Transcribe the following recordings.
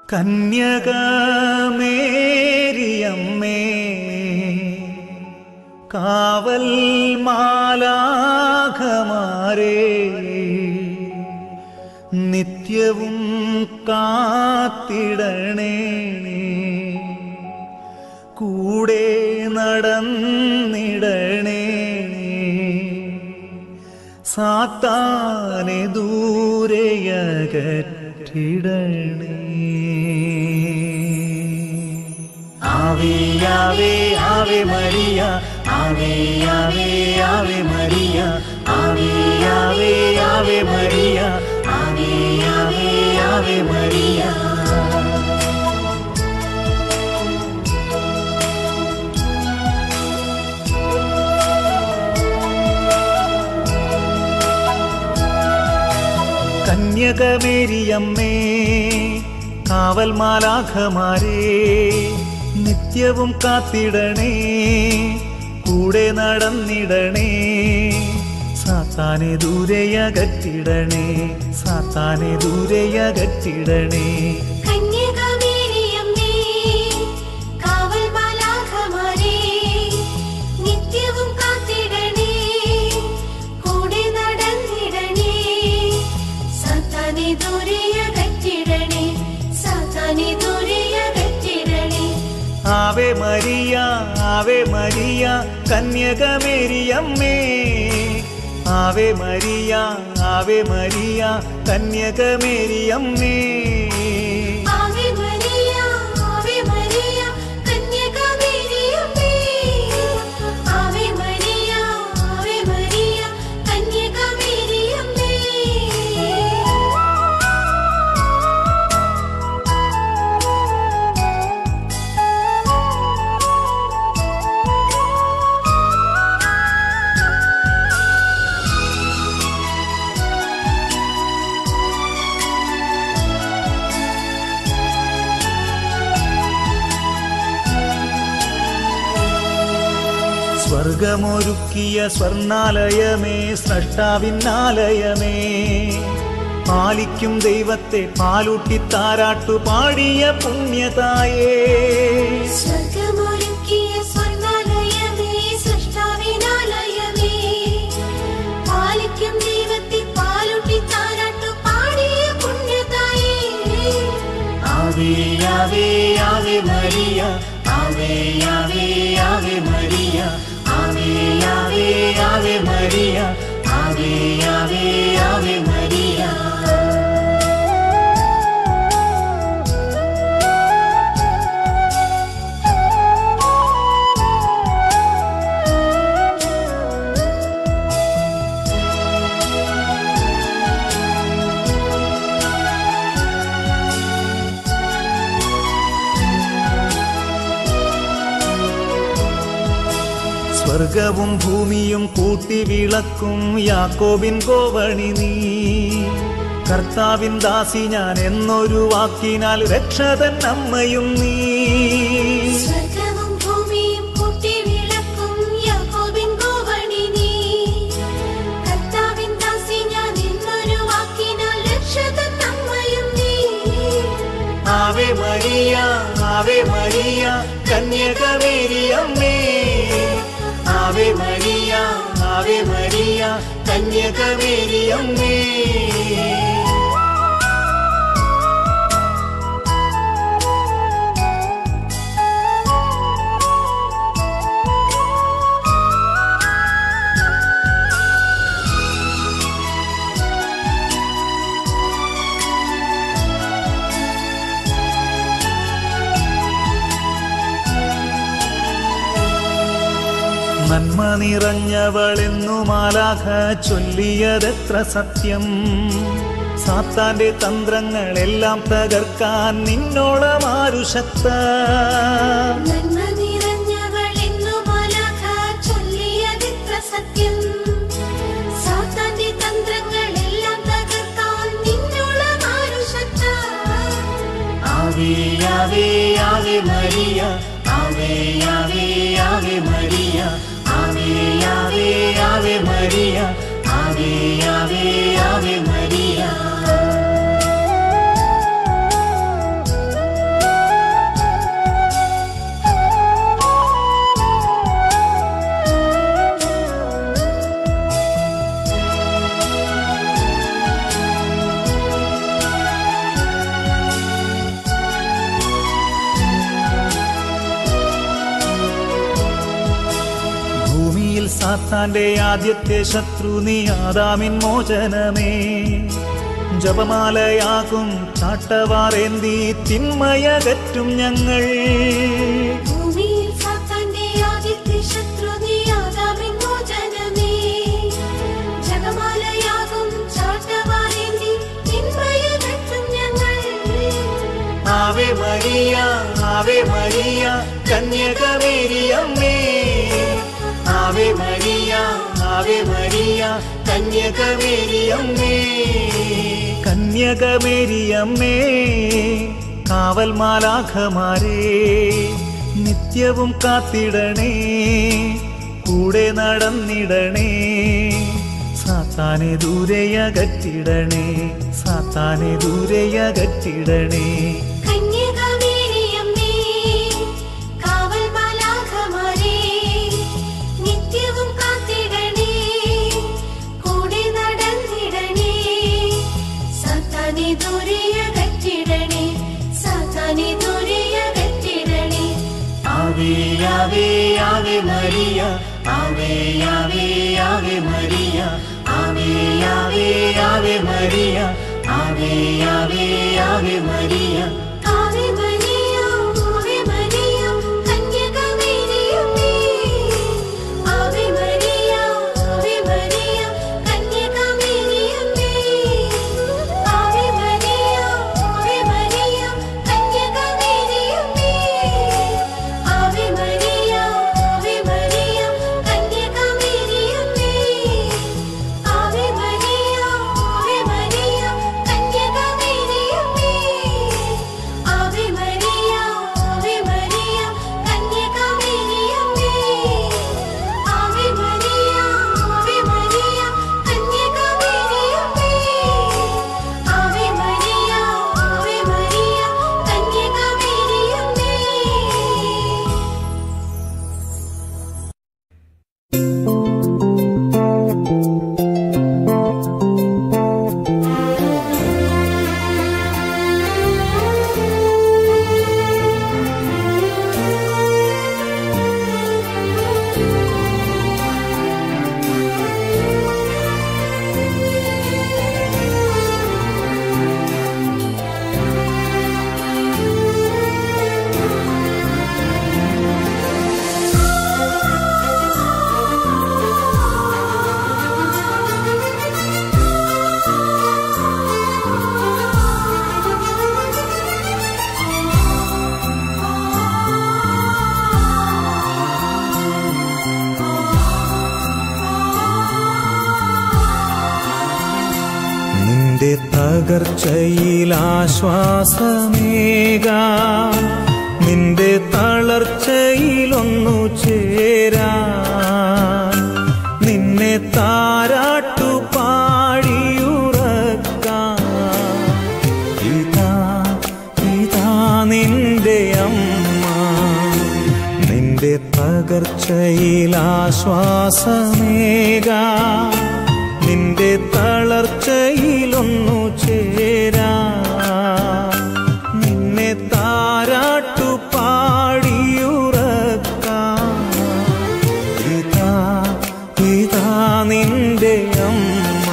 കന്യകമേരിയമ്മേ കാവൽ മാലാഖമാരേ നിത്യവും കാത്തിടണേ കൂടെ നടന്നിടണേ സാത്താനെ ദൂരെയകറ്റിടണേ ആവേ ആവേ ആവേ മരിയ ആവേ ആവേ ആവേ മരിയ ആവേ ആവേ ആവേ മരിയ ആവേ ആവേ ആവേ മരിയ കന്യകമേരിയമ്മേ കാവൽ മാലാഖമാരേ നിത്യവും കാത്തിടണേ കൂടെ നടന്നിടണേ സാത്താനെ ദൂരെയകറ്റിടണേ സാത്താനെ ദൂരെയകറ്റിടണേ കന്യകമേരിയമ്മേ കാവൽ മാലാഖമാരേ നിത്യവും കാത്തിടണേ കൂടെ നടന്നിടണേ സാത്താനെ ദൂരെയകറ്റിടണേ സാത്താനെ ദൂരെയകറ്റിടണേ ആവേ മരിയ ആവേ മരിയ കന്യകമേരിയമ്മേ ആവേ മരിയ ആവേ മരിയ കന്യകമേരിയമ്മേ ആവേ മരിയ ആവേ മരിയ കന്യകമേരിയമ്മേ ആവേ മരിയ ആവേ മരിയ കന്യകമേരിയമ്മേ സ്വർഗമൊരുക്കിയ സ്വർണാലയമേ സ്രഷ്ടാവിന്നാലയമേ പാലിക്കും ദൈവത്തെ പാലൂട്ടി താരാട്ടു പാടിയ പുണ്യതായേ സ്വർഗമൊരുക്കിയ സ്വർഗാലയമേ സൃഷ്ടാവിനാലയമേ പാലിക്കും ദൈവത്തെ പാലൂട്ടി താരാട്ടു പാടിയ പുണ്യതായേ ആവേ ആവേ ആവേ മരിയ ആവേ ആവേ ആവേ മരിയ ആവേ ആവേ ആവേ മരിയ ആവേ ആവേ ആവേ മരിയ സ്വർഗവും ഭൂമിയും കൂട്ടി വിളക്കും യാക്കോബിൻ കോവണി നീ കർത്താവിൻ ദാസി ഞാൻ എന്നൊരു വാക്കിനാൽ രക്ഷതൻ അമ്മയും നീ സ്വർഗവും ഭൂമിയും കൂട്ടി വിളക്കും യാക്കോബിൻ കോവണി നീ കർത്താവിൻ ദാസി ഞാൻ എന്നൊരു വാക്കിനാൽ രക്ഷതൻ അമ്മയും നീ ആവേ മരിയ ആവേ മരിയ കന്യകമേരിയമ്മേ ആവേ മരിയ ആവേ മരിയ കന്യകമേരിയമ്മേ നന്മ നിറഞ്ഞവളെന്നു മാലാഖ ചൊല്ലിയതെത്ര സത്യം സാത്താന്റെ തന്ത്രങ്ങളെല്ലാം തകർക്കാൻ നിന്നോളമാരു ശക്ത നന്മ നിറഞ്ഞവളെന്നു മാലാഖ ചൊല്ലിയതെത്ര സത്യം സാത്താന്റെ തന്ത്രങ്ങളെല്ലാം തകർക്കാൻ നിന്നോളം ആരു ശക്ത ആവേ ആവേ ആവേ മരിയ ആവേ ആവേ ആവേ മരിയ ആവേ ആവേ ആവേ മരിയ ആവേ ആവേ ആവേ മരിയ സാത്താന്റെ ആദ്യത്തെ ശത്രു നീ ആദാമിൻ മോചനമേ ജപമാലയാകും ചാട്ടവാറേന്തി തിന്മയകറ്റും ഞങ്ങൾ ഭൂമിയിൽ സാത്താന്റെ ആദ്യത്തെ ശത്രു നീ ആദാമിൻ മോചനമേ. ജപമാലയാകും ചാട്ടവാറേന്തി തിന്മയകറ്റും ഞങ്ങൾ. ആവേ മരിയ ആവേ മരിയ കന്യകമേരിയമ്മേ ആവേ മരിയ ആവേ മരിയ കന്യകമേരിയമ്മേ കന്യകമേരിയമ്മേ കാവൽ മാലാഖമാരേ നിത്യവും കാത്തിടണേ കൂടെ നടന്നിടണേ സാത്താനെ ദൂരെയകറ്റിടണേ സാത്താനെ ദൂരെയകറ്റിടണേ കന്യകമേരിയമ്മേ, കാവൽ മാലാഖമാരേ, നിത്യവും കാത്തിടണേ, കൂടെ നടന്നിടണേ. സാത്താനെ ദൂരെയകറ്റിടണേ, സാത്താനെ ദൂരെയകറ്റിടണേ. ആവേ ആവേ ആവേ മരിയ ആവേ ആവേ ആവേ മരിയ ആവേ ആവേ ആവേ മരിയ ആവേ ആവേ Ave Maria Ave Maria, Ave Maria, കന്യകമേരിയമ്മേ. ആവേ മരിയ, ആവേ മരിയ, കന്യകമേരിയമ്മേ. ആവേ മരിയ, ആവേ മരിയ, കന്യകമേരിയമ്മേ. ആവേ മരിയ, ആവേ മരിയ, കന്യകമേരിയമ്മേ. ആവേ മരിയ, ആവേ മരിയ, കന്യകമേരിയമ്മേ. ആവേ മരിയ, ആവേ മരിയ, കന്യകമേരിയമ്മേ. Ave Maria, Ave Maria, കന്യകമേരിയമ്മേ. Ave Maria, Ave Maria, കന്യകമേരിയമ്മേ. നിന്റെ തകർച്ചയിൽ ആശ്വാസമേക നിന്റെ തളർച്ചയിലൊന്നു ചേരാ നിന്നെ താരാട്ടു പാടിയുറക്കാം ഇതാ ഇതാ നിന്റെ അമ്മ നിന്റെ തകർച്ചയിൽ ആശ്വാസമേക നിന്റെ തളർച്ചയിലൊന്നു ചേരാ നിന്നെ താരാട്ടു പാടിയുറക്കാം ഇതാ ഇതാ നിന്റെ അമ്മ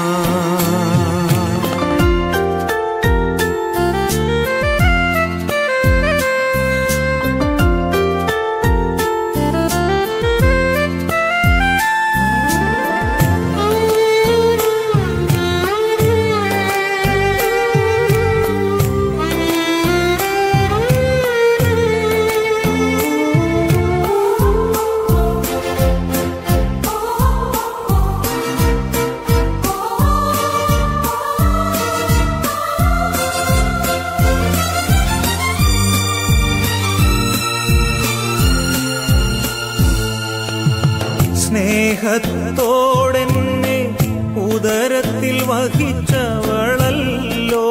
സ്നേഹത്തോടെന്നെ ഉദരത്തിൽ വഹിച്ചവളല്ലോ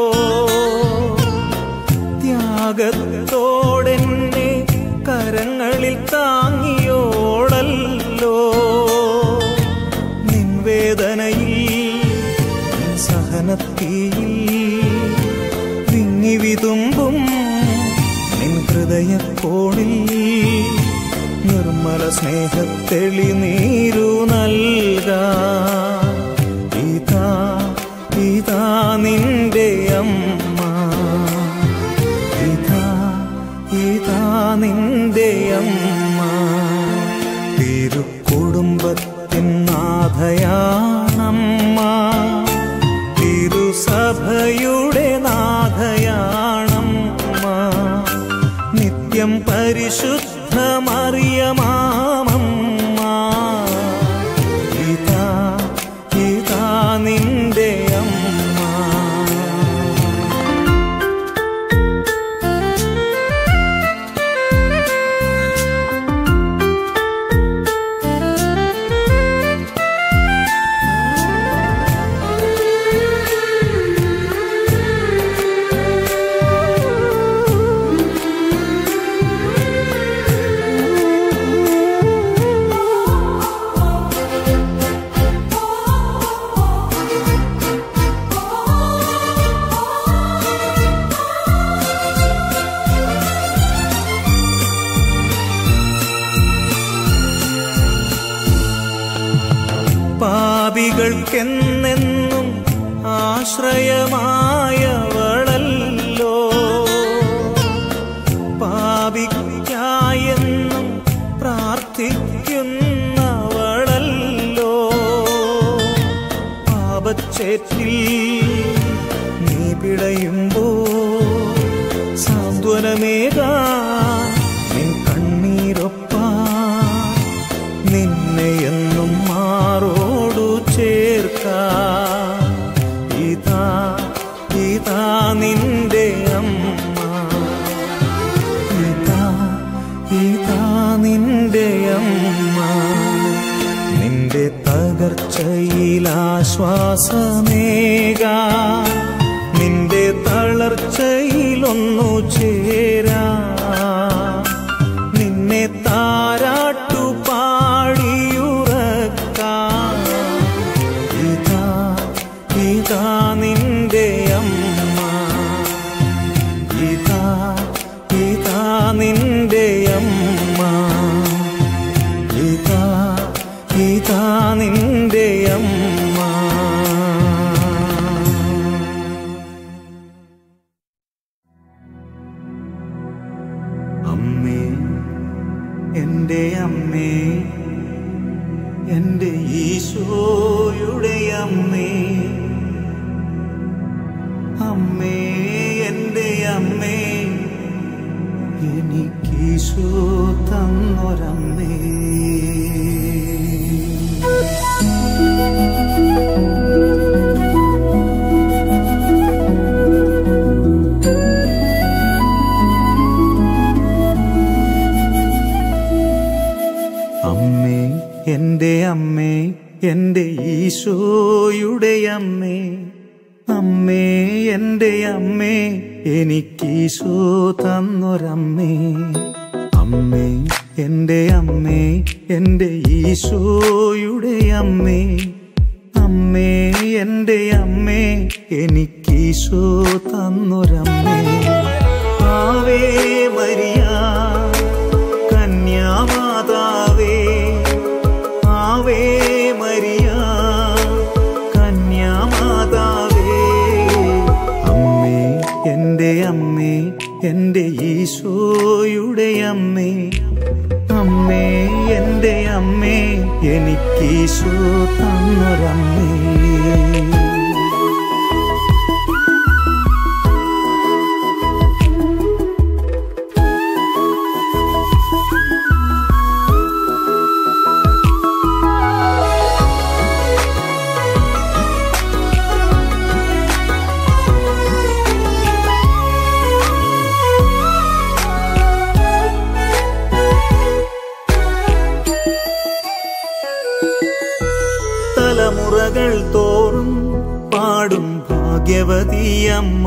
ത്യാഗത്തോടെന്നെ കരങ്ങളിൽ താങ്ങിയോളല്ലോ നിൻവേദനയിൽ നിൻ സഹനത്തിൽ വിങ്ങി വിതുമ്പും നിൻ ഹൃദയക്കോണിൽ നിർമ്മല സ്നേഹത്തെളി നീരു നൽക ഇതാ ഇതാ നിന്റെ അമ്മ ഇതാ ഇതാ നിന്റെ അമ്മ തിരുക്കുടുംബത്തിൻ നാഥയാണമ്മ തിരുസഭയുടെ നാഥയാണമ്മ നിത്യം പരിശുദ്ധമറിയമാമമ്മ ഇതാ ഇതാ നിന്റെ അമ്മ പാപികൾക്കെന്നെന്നും ആശ്രയമായവളല്ലോ പാപിക്കായെന്നും പ്രാർത്ഥിക്കുന്നവളല്ലോ പാപച്ചേറ്റിൽ നീ പിടയുമ്പോ സാന്ത്വനമേകാ നിൻ കണ്ണീരൊപ്പാ നിന്നെ എന്നും മാറോടു ചേർക്ക ഇതാ ഇതാ നിന്റെ അമ്മ ഇതാ ഇതാ നിന്റെ അമ്മ നിന്റെ തകർച്ചയിലാശ്വാസമേക നിന്റെ തളർച്ചയിലൊന്നു ചേരാ നിന്നെ താരാട്ടു പാടിയുറക്കാം ഇതാ ഇതാ നിന്റെ അമ്മ ഇതാ ഇതാ നിന്റെ അമ്മ ഇതാ ഇതാ നിന്റെ അമ്മ അമ്മേ എൻ്റെ അമ്മേ എൻ്റെ ഈശോയുടെ അമ്മേ അമ്മേ എൻ്റെ അമ്മേ എനിക്കീശോ തന്നൊരമ്മേ അമ്മേ എൻ്റെ അമ്മേ എൻ്റെ ഈശോയുടെ അമ്മേ അമ്മേ എൻ്റെ അമ്മേ എനിക്കീശോ തന്നൊരമ്മേ അമ്മേ എൻ്റെ അമ്മേ എൻ്റെ ഈശോയുടെ അമ്മേ അമ്മേ എൻ്റെ അമ്മേ എനിക്കീശോ തന്നൊരമ്മേ ആവേ മരിയ കന്യാമാതാവേ ആവേ മരിയ കന്യാമാതാവേ അമ്മേ എൻ്റെ അമ്മേ എൻ്റെ ഈശോയുടെ അമ്മേ അമ്മേ എൻ്റെ അമ്മേ എനിക്കീശോ തന്നൊരമ്മേ തലമുറകൾ തോറും പാടും ഭാഗ്യവതിയമ്മ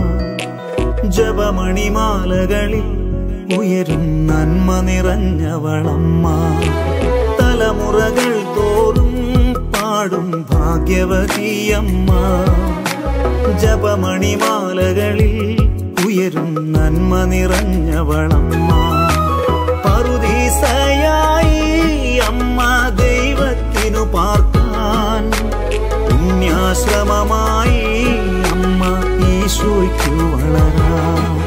ജപമണിമാലകളിൽ ഉയരും നന്മ നിറഞ്ഞവളമ്മ തലമുറകൾ തോറും പാടും ഭാഗ്യവതിയമ്മ ജപമണിമാലകളിൽ ഉയരും നന്മ നിറഞ്ഞവളമ്മ പറുദീസയാ ദൈവത്തിനു പാർക്കാൻ പുണ്യാശ്രമമായി അമ്മ ഈശോയ്ക്കു വളരാൻ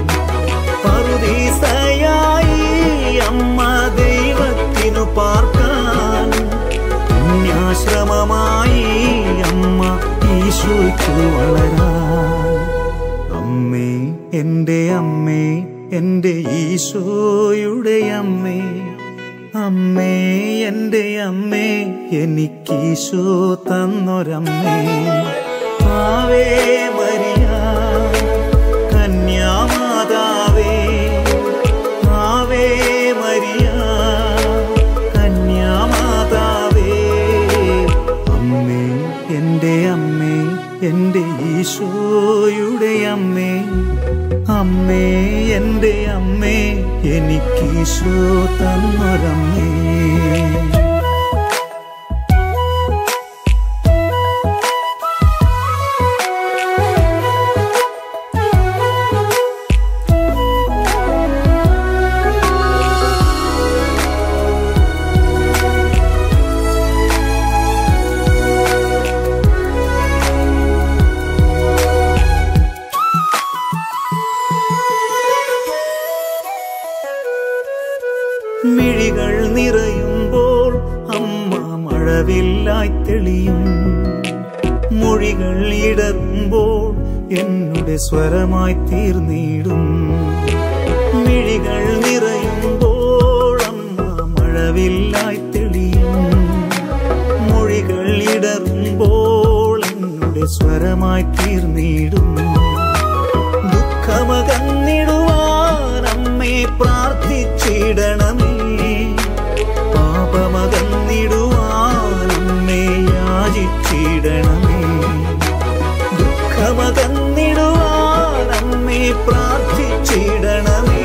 പറുദീസയായി അമ്മ ദൈവത്തിനു പാർക്കാൻ പുണ്യാശ്രമമായി അമ്മ ഈശോയ്ക്കു വളരാൻ അമ്മേ എൻ്റെ അമ്മേ എൻ്റെ ഈശോയുടെ അമ്മേ അമ്മേ എൻ്റെ അമ്മേ എനിക്കീശോ തന്നൊരമ്മേ ആവേ മരിയ കന്യാമാതാവേ ആവേ മരിയ കന്യാമാതാവേ അമ്മേ എൻ്റെ അമ്മേ എൻ്റെ ഈശോയുടെ അമ്മേ അമ്മേ എൻ്റെ അമ്മേ എനിക്കീശോ തന്നൊരമ്മേ മിഴികൾ നിറയുമ്പോൾ അമ്മ മഴവില്ലായി തെളിയും മൊഴികൾ ഇടറുമ്പോൾ എന്നുടെ സ്വരമായി തീർന്നിടും മിഴികൾ നിറയുമ്പോൾ അമ്മ മഴവില്ലായി തെളിയും മൊഴികൾ ഇടറുമ്പോൾ എന്നുടെ സ്വരമായി തീർന്നിടും ദുഃഖമകന്നിടുവാൻ അമ്മേ പ്രാർത്ഥിച്ചിടണമേ പാപമകന്നിടുവാൻ അമ്മേ യാചിച്ചിടണമേ ദുഃഖമകന്നിടുവാൻ അമ്മേ പ്രാർത്ഥിച്ചിടണമേ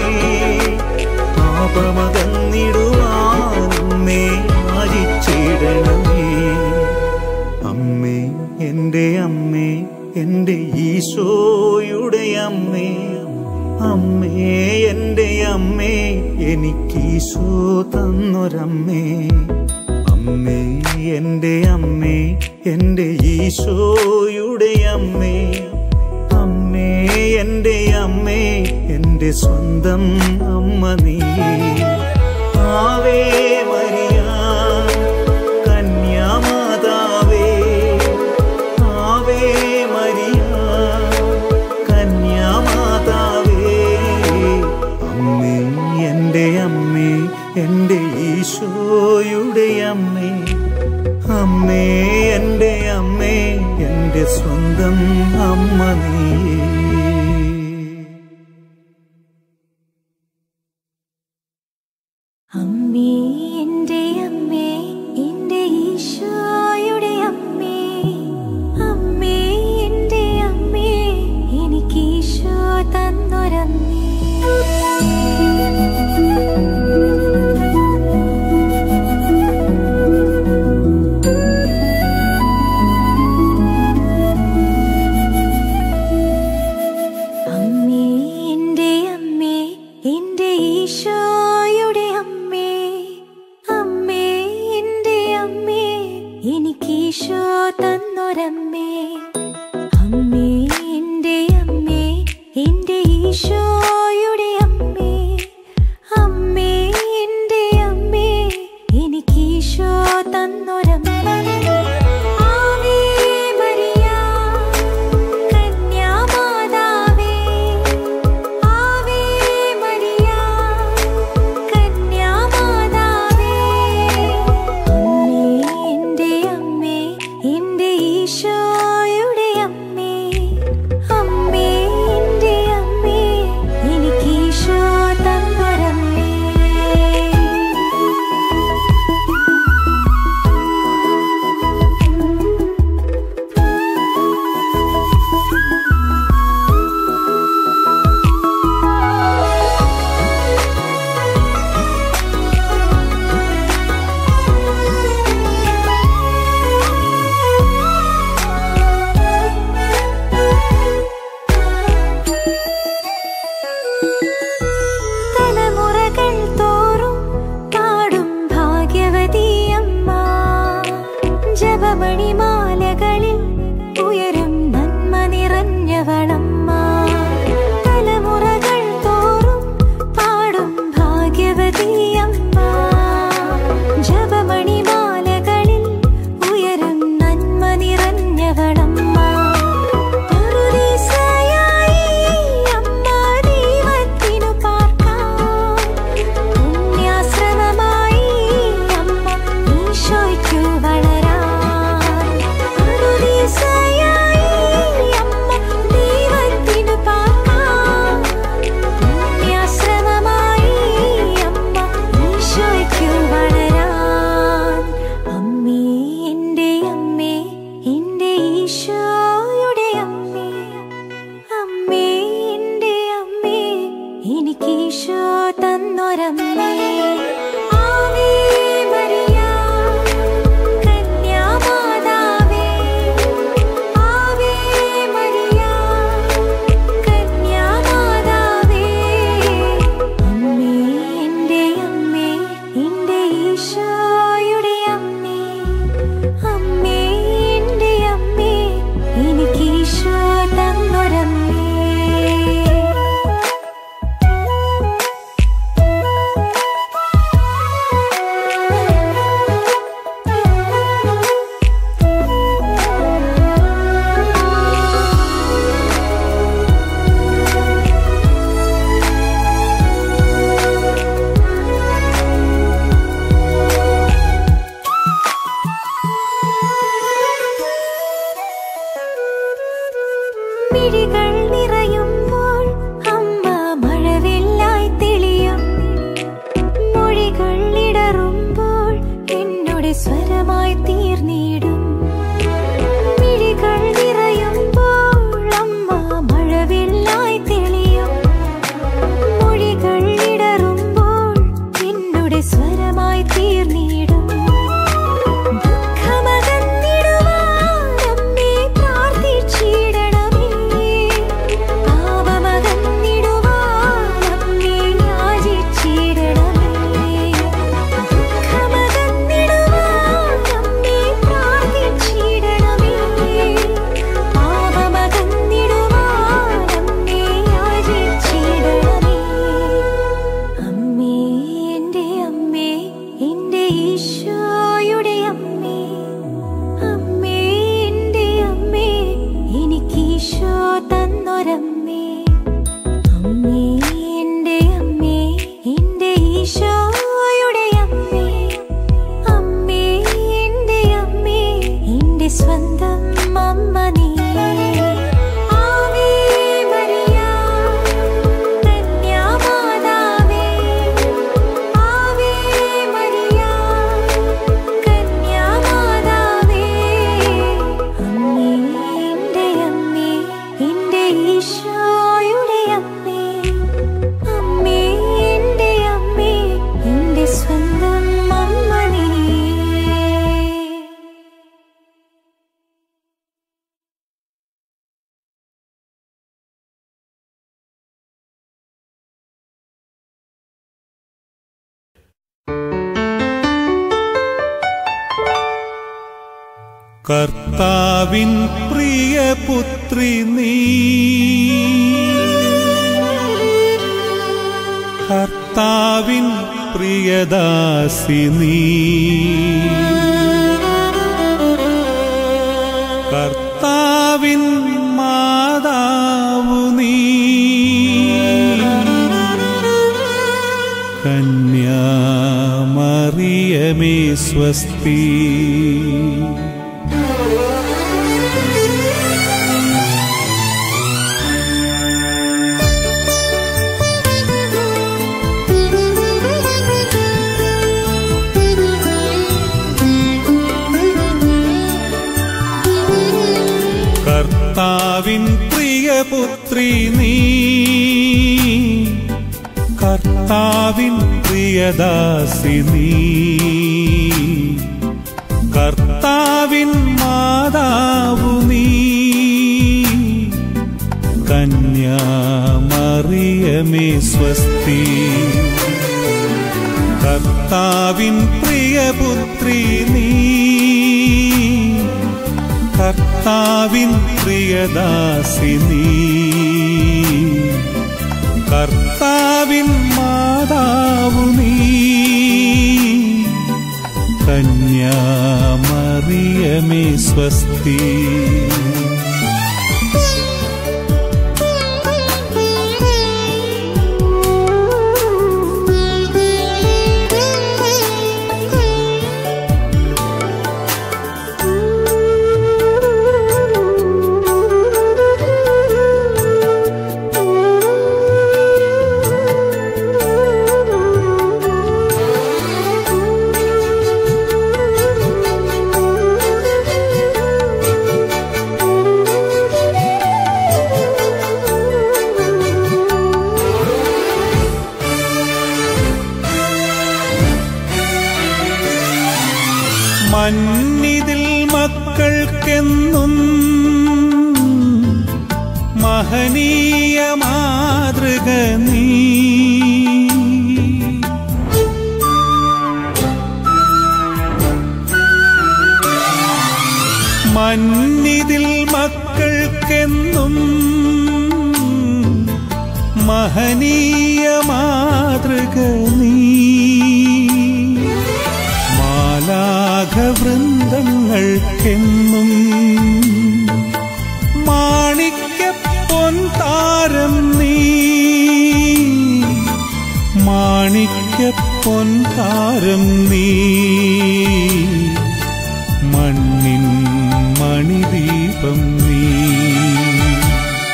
പാപമകന്നിടുവാൻ അമ്മേ യാചിച്ചിടണമേ അമ്മേ എൻ്റെ അമ്മേ എൻ്റെ ഈശോയുടെ അമ്മേ അമ്മേ എൻ്റെ അമ്മേ എനിക്കീശോ തന്നൊരമ്മേ അമ്മേ എൻ്റെ അമ്മേ എൻ്റെ ഈശോയുടെ അമ്മേ അമ്മേ എൻ്റെ അമ്മേ എൻ്റെ സ്വന്തം അമ്മ നീ ആവേ മരിയ കന്യാമാതാവേ ആവേ മരിയ കന്യാമാതാവേ അമ്മേ എൻ്റെ അമ്മേ എൻ്റെ ഈശോയുടെ അമ്മേ അമ്മേ എൻ്റെ അമ്മേ എൻ്റെ സ്വന്തം അമ്മ നീ അമ്മേ എൻ്റെ അമ്മേ എൻ്റെ ഈശോയുടെ അമ്മേ അമ്മേ എൻ്റെ അമ്മേ എനിക്ക് ഈശോ തന്നൊരമ്മേ മിഴികൾ നിറയുമ്പോൾ അമ്മ മഴവില്ലായി തെളിയും മൊഴികൾ ഇടറുമ്പോൾ എന്നോട് സ്വരമായി തീർന്നിടും മിഴികൾ നിറയുമ്പോൾ അമ്മ മഴവില്ലായി തെളിയും മൊഴികൾ ഇടറുമ്പോൾ എന്നോട് സ്വരമായി തീർന്നിടും ദുഃഖമകന്നിടുവാൻ അമ്മേ പ്രാർത്ഥിച്ചിടണമേ പാപമകന്നിടുവാൻ അമ്മേ യാചിച്ചിടണമേ ദുഃഖമകന്നിടുവാൻ അമ്മേ പ്രാർത്ഥിച്ചിടണമേ പാപമകന്നിടുവാൻ അമ്മേ യാചിച്ചിടണമേ അമ്മേ എൻ്റെ അമ്മേ എൻ്റെ ഈശോയുടെ അമ്മേ അമ്മേ എൻ്റെ അമ്മേ എനിക്ക് ഈശോ തന്നൊരമ്മേ അമ്മേ എൻ്റെ അമ്മേ എൻ്റെ ഈശോയുടെ അമ്മേ അമ്മേ എൻ്റെ അമ്മേ എൻ്റെ സ്വന്തം അമ്മ നീ ആവേ മരിയ കന്യാമാതാവേ ആവേ മരിയ കന്യാമാതാവേ അമ്മേ എൻ്റെ അമ്മേ എൻ്റെ ഈശോയുടെ അമ്മേ അമ്മേ എൻ്റെ അമ്മേ എൻ്റെ സ്വന്തം അമ്മ നീ കർത്താവിൻ പ്രിയപുത്രി നീ കർത്താവിൻ പ്രിയദാസി നീ കർത്താവിൻ മാതാവു നീ കന്യാമറിയമേ സ്വസ്തി കർത്താവിൻ പ്രിയപുത്രി നീ കർത്താവിൻ പ്രിയദാസി നീ കർത്താവിൻ മാതാവു നീ കന്യാമറിയമേ സ്വസ്തി കർത്താവിൻ പ്രിയപുത്രി നീ കർത്താവിൻ പ്രിയദാസി നീ കർത്താവിൻ മാതാവു നീ കന്യാമറിയമേ സ്വസ്തി മന്നിതിൽ മക്കൾക്കെന്നും മഹനീയ മാതൃക നീ മന്നിതിൽ മക്കൾക്കെന്നും മഹനീയ മാതൃക നീ മാലാഘവൃന്ദങ്ങൾക്കെന്നും മാണിക്യ പൊൻതാരം നീ മാണിക്യ പൊൻതാരം നീ മണ്ണിൻ മണിദീപം നീ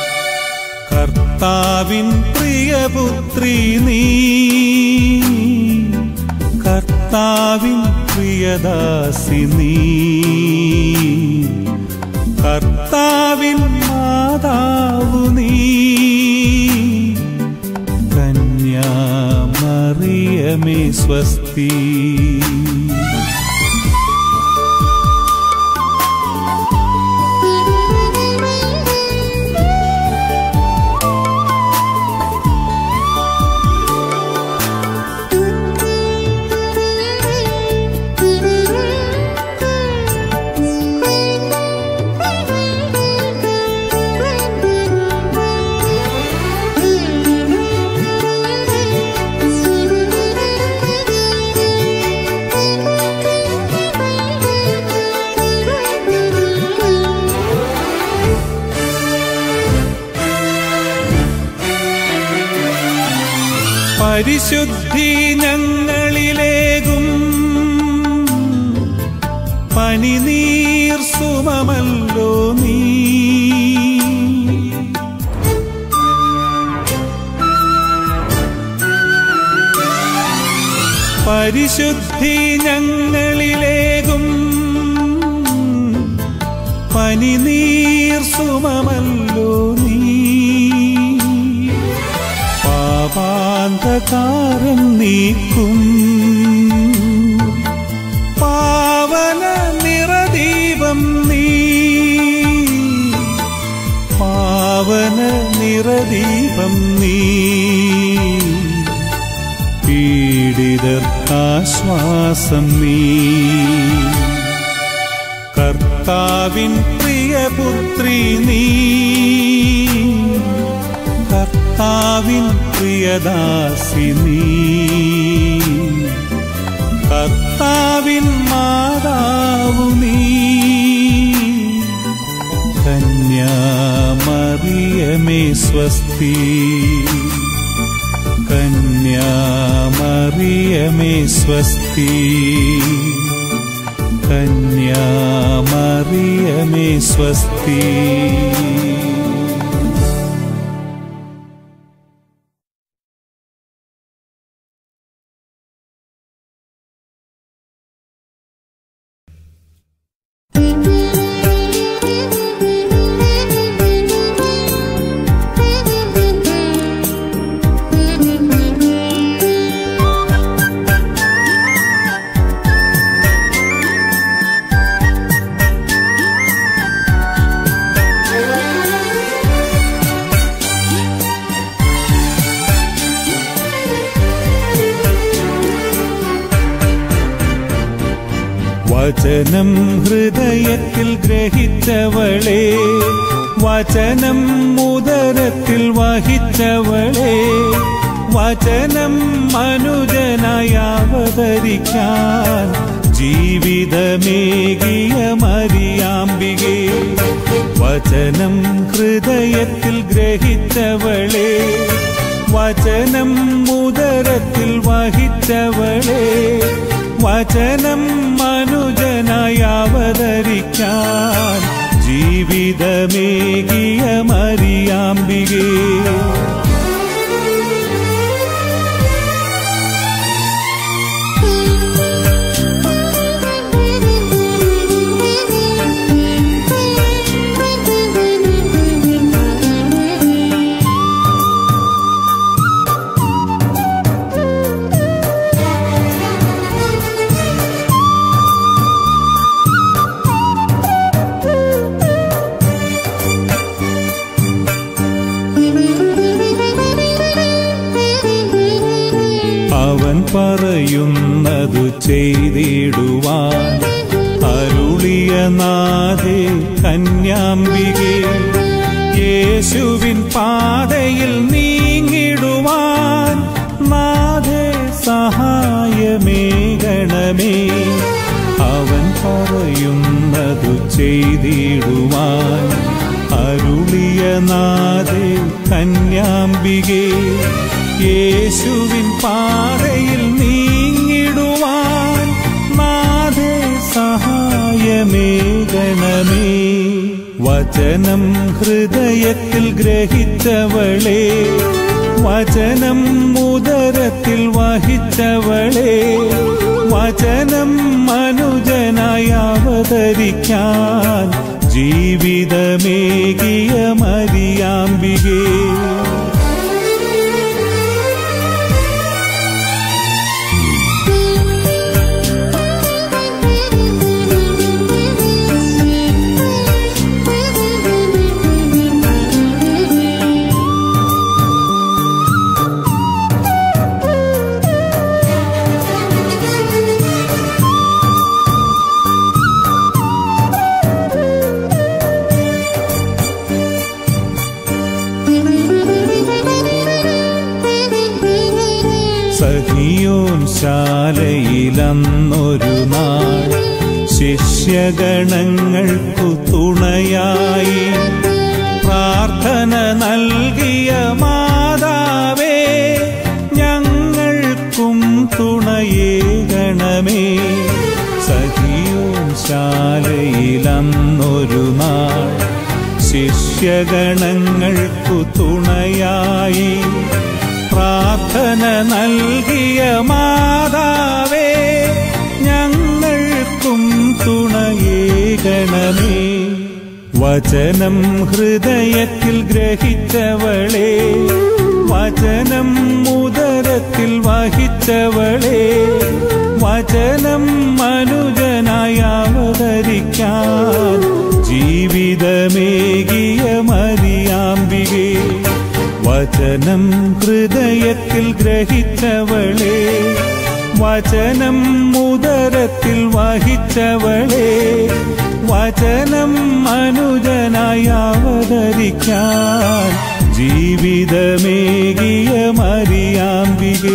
കർത്താവിൻ പ്രിയപുത്രി നീ കർത്താവിൻ പ്രിയദാസി നീ കർത്താവിൻ മാതാവു നീ കന്യാമറിയമേ സ്വസ്തി പരിശുദ്ധി ഞങ്ങളിലേകും പനിനീർ സുമമല്ലോ നീ പരിശുദ്ധി ഞങ്ങളിലേകും പനിനീർ സുമമല്ലോ നീ പാപാന്തകാരം നീക്കും പാവന നിറദീപം നീ പാവന നിറദീപം നീ പീഡിതർക്കാശ്വാസം നീ കർത്താവിൻ പ്രിയപുത്രി നീ കർത്താവിൻ പ്രിയദാസി നീ കർത്താവിൻ മാതാവു നീ കന്യാമറിയമേ സ്വസ്തി കന്യാമറിയമേ സ്വസ്തി കന്യാമറിയമേ സ്വസ്തി വചനം ഹൃദയത്തിൽ ഗ്രഹിച്ചവളെ വചനം ഉദരത്തിൽ വഹിച്ചവളെ വചനം മനുജനായി അവതരിക്കാൻ ജീവിതമേകിയ മരിയാമ്പികെ വചനം ഹൃദയത്തിൽ ഗ്രഹിച്ചവളെ വചനം ഉദരത്തിൽ വഹിച്ചവളെ വചനം മനുജനായി അവതരിക്കാൻ ജീവിതമേകിയ മരിയാമ്പികേ അവൻ പറയുന്നതു ചെയ്തിടുവാൻ അരുളിയ നാഥേ കന്യാംബികെ യേശുവിൻ പാതയിൽ നീങ്ങിടുവാൻ നാഥേ സഹായമേകണമേ അവൻ പറയുന്നതു ചെയ്തിടുവാൻ അരുളിയ നാഥേ കന്യാംബികെ യേശുവിൻ പാതയിൽ നീങ്ങിടുവാൻ നാഥേ സഹായമേകണമേ വചനം ഹൃദയത്തിൽ ഗ്രഹിച്ചവളെ വചനം ഉദരത്തിൽ വഹിച്ചവളെ വചനം മനുജനായി അവതരിക്കാൻ ജീവിതമേകിയ മരിയാമ്പികേ സഹിയോൻ ശാലയിലന്നൊരു നാൾ ശിഷ്യഗണങ്ങൾക്കു തുണയായി പ്രാർത്ഥന നൽകിയ മാതാവേ ഞങ്ങൾക്കും തുണയേകണമേ സഹിയോൻ ശാലയിലന്നൊരു നാൾ ശിഷ്യഗണങ്ങൾക്കു തുണയായി പ്രാർത്ഥന നൽകിയ മാതാവേ ഞങ്ങൾക്കും തുണയേകണമേ വചനം ഹൃദയത്തിൽ ഗ്രഹിച്ചവളെ വചനം ഉദരത്തിൽ വഹിച്ചവളെ വചനം മനുജനായി അവതരിക്കാൻ ജീവിതമേകിയ മരിയാമ്പികേ വചനം ഹൃദയത്തിൽ ഗ്രഹിച്ചവളെ വചനം ഉദരത്തിൽ വഹിച്ചവളെ വചനം മനുജനായി അവതരിക്കാൻ ജീവിതമേകിയ മരിയാമ്പികേ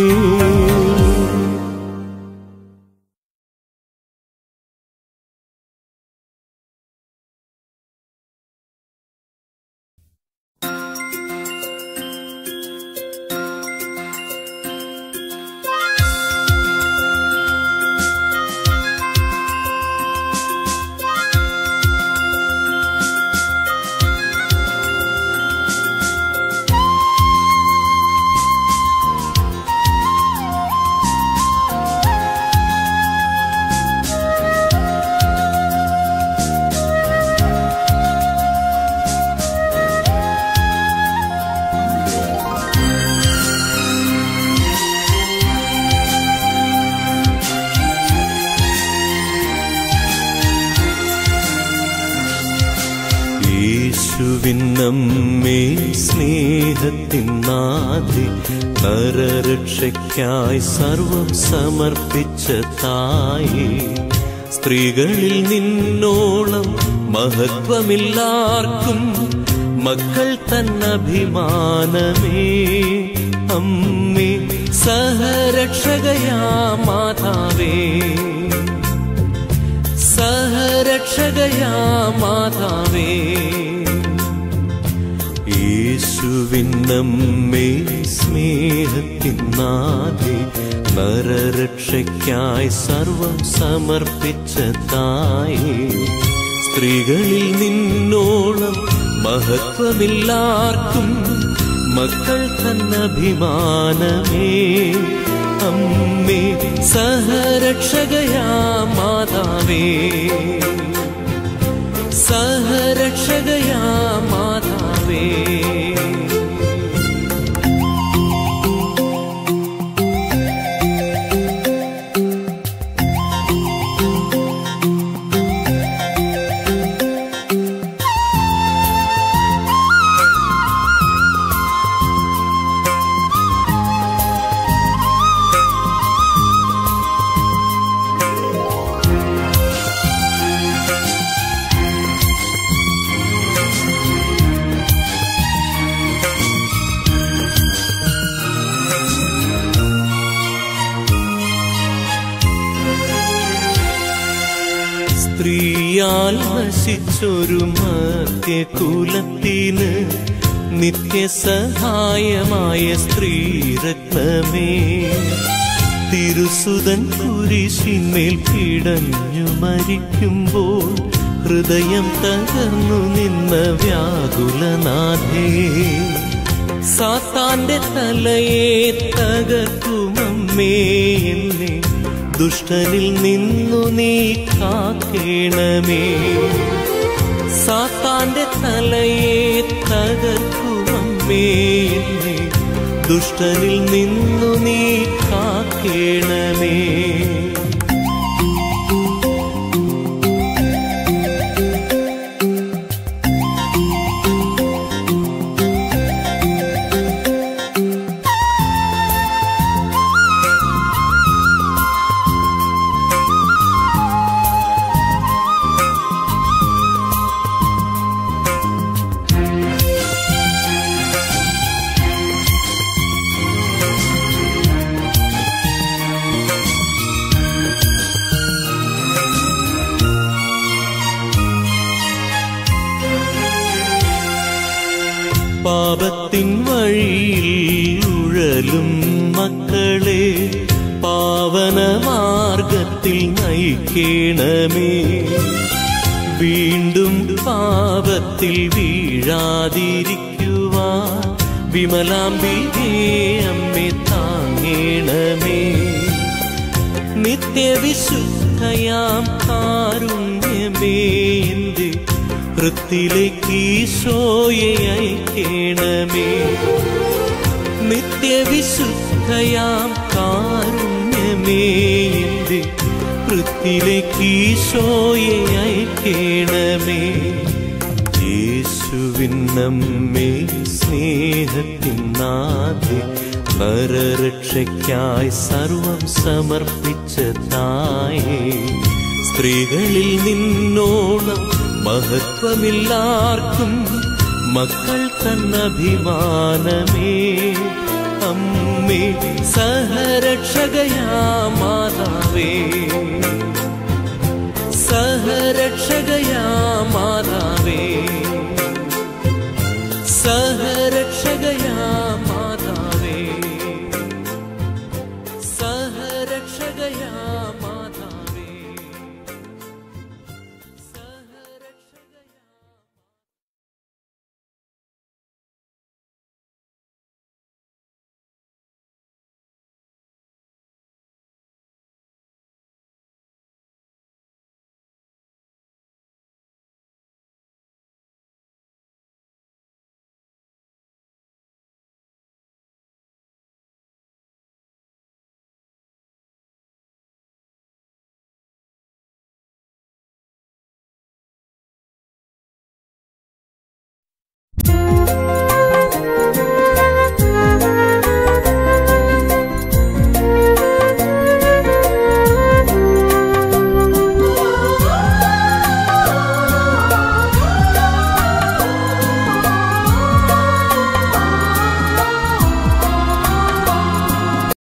യേശുവിന്നമ്മേ സ്നേഹത്തിൻ നാഥി നരരക്ഷയ്ക്കായി സർവം സമർപ്പിച്ച തായേ സ്ത്രീകളിൽ നിന്നോളം മഹത്വമില്ലാർക്കും മക്കൾ തന്നഭിമാനമേ അമ്മേ സഹരക്ഷകയാ മാതാവേ സഹരക്ഷകയാ മാതാവേ യേശുവിന്നമ്മേ സ്നേഹത്തിൻ നാഥേ നരരക്ഷയ്ക്കായി സർവം സമർപ്പിച്ച തായേ സ്ത്രീകളിൽ നിന്നോളം മഹത്വമില്ലാർക്കും മക്കൾ തന്നഭിമാനമേ അമ്മേ സഹരക്ഷകയാ മാതാവേ സഹരക്ഷകയാ മാതാവേ സ്ത്രീയാൽ നശിച്ചൊരു മധ്യകുലത്തിന് നിത്യസഹായമായ സ്ത്രീരത്നമേ തിരുസുതൻ കുരിശിന്മേൽ പിടഞ്ഞു മരിക്കുമ്പോൾ ഹൃദയം തകർന്നു നിന്ന വ്യാകുലനാഥേ സാത്താന്റെ തലയെ തകർക്കുമമ്മേ എന്നെ ദുഷ്ടനിൽ നിന്നു നീ കാക്കേണമേ സാത്താന്റെ തലയെ തകർക്കുമമ്മേ എന്നെ ദുഷ്ടനിൽ നിന്നു നീ കാക്കേണമേ പാപത്തിൻ വഴിയിൽ ഉഴലും മക്കളെ പാവന മാർഗത്തിൽ നയിക്കണമേ വീണ്ടും പാപത്തിൽ വീഴാതിരിക്കുവാൻ വിമലാംബികേ അമ്മെ താങ്ങേണമേ നിത്യവിശുദ്ധയാം കാരുണ്യമേ എന്റെ വൃത്തിലേക്ക് ഈശോയെ അയക്കണമേ നിത്യവിശുദ്ധയാം കാരുണ്യമേ എന്റെ വൃത്തിലേക്ക് ഈശോയെ അയക്കണമേ യേശുവിന്നമ്മേ സ്നേഹത്തിൻ നാഥേ നരരക്ഷയ്ക്കായി സർവം സമർപ്പിച്ച തായേ സ്ത്രീകളിൽ നിന്നോളം മഹത്വമില്ലാർക്കും മക്കൾ തന്നഭിമാനമേ അമ്മേ സഹരക്ഷകയാ മാതാവേ സഹരക്ഷകയാ മാതാവേ സഹ